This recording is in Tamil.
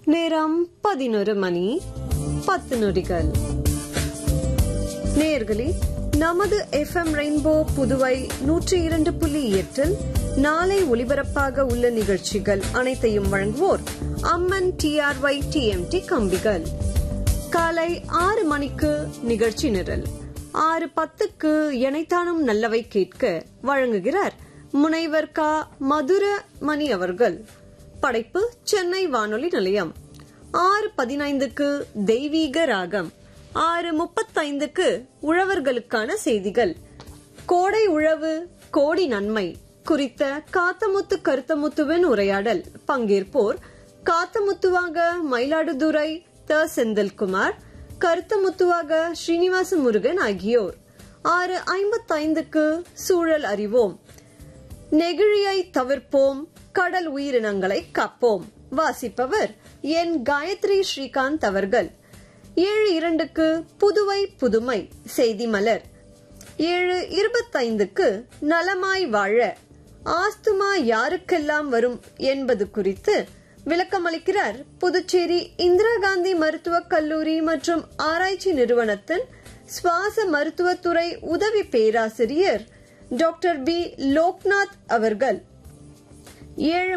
நேரம் பதினொரு மணி பத்து நொடிகள் நேர்களே நமது எஃப்எம் ரெயின்போ புதுவை நூற்றி இரண்டு புள்ளி எட்டில் நாளை ஒலிபரப்பாக உள்ள நிகழ்ச்சிகள் அனைத்தையும் வழங்குவோர் அம்மன் டிஆர்ஒய் டிஎம்டி கம்பிகள் காலை ஆறு மணிக்கு நிகழ்ச்சி நிரல் ஆறு பத்துக்கு எனைத்தானும் நல்லவை கேட்க வழங்குகிறார் முனைவர் கா மதுர மணி அவர்கள் படைப்பு சென்னை வானொலி நிலையம் ஆறு பதினைந்துக்கு தெய்வீக ராகம் ஆறு முப்பத்தைந்துக்கு உழவர்களுக்கான செய்திகள் கோடை உழவு கோடி நன்மை குறித்த காத்தமுத்து கருத்தமுத்துவின் உரையாடல் பங்கேற்போர் காத்தமுத்துவாக மயிலாடுதுறை த செந்தில்குமார் கருத்தமுத்துவாக ஸ்ரீனிவாச முருகன் ஆகியோர் ஆறு ஐம்பத்தைந்துக்கு சூழல் அறிவோம் நெகிழியை தவிர்ப்போம் கடல் உயிரினங்களை காப்போம் வாசிப்பவர் என் காயத்ரி ஸ்ரீகாந்த் அவர்கள் ஏழு இரண்டுக்கு புதுவை புதுமை செய்தி மலர் ஏழு இருபத்தைந்துக்கு நலமாய் வாழ ஆஸ்துமா யாருக்கெல்லாம் வரும் என்பது குறித்து விளக்கமளிக்கிறார் புதுச்சேரி இந்திரா காந்தி மருத்துவக் கல்லூரி மற்றும் ஆராய்ச்சி நிறுவனத்தின் சுவாச மருத்துவத்துறை உதவி பேராசிரியர் டாக்டர் பி லோக்நாத் அவர்கள் ஏழு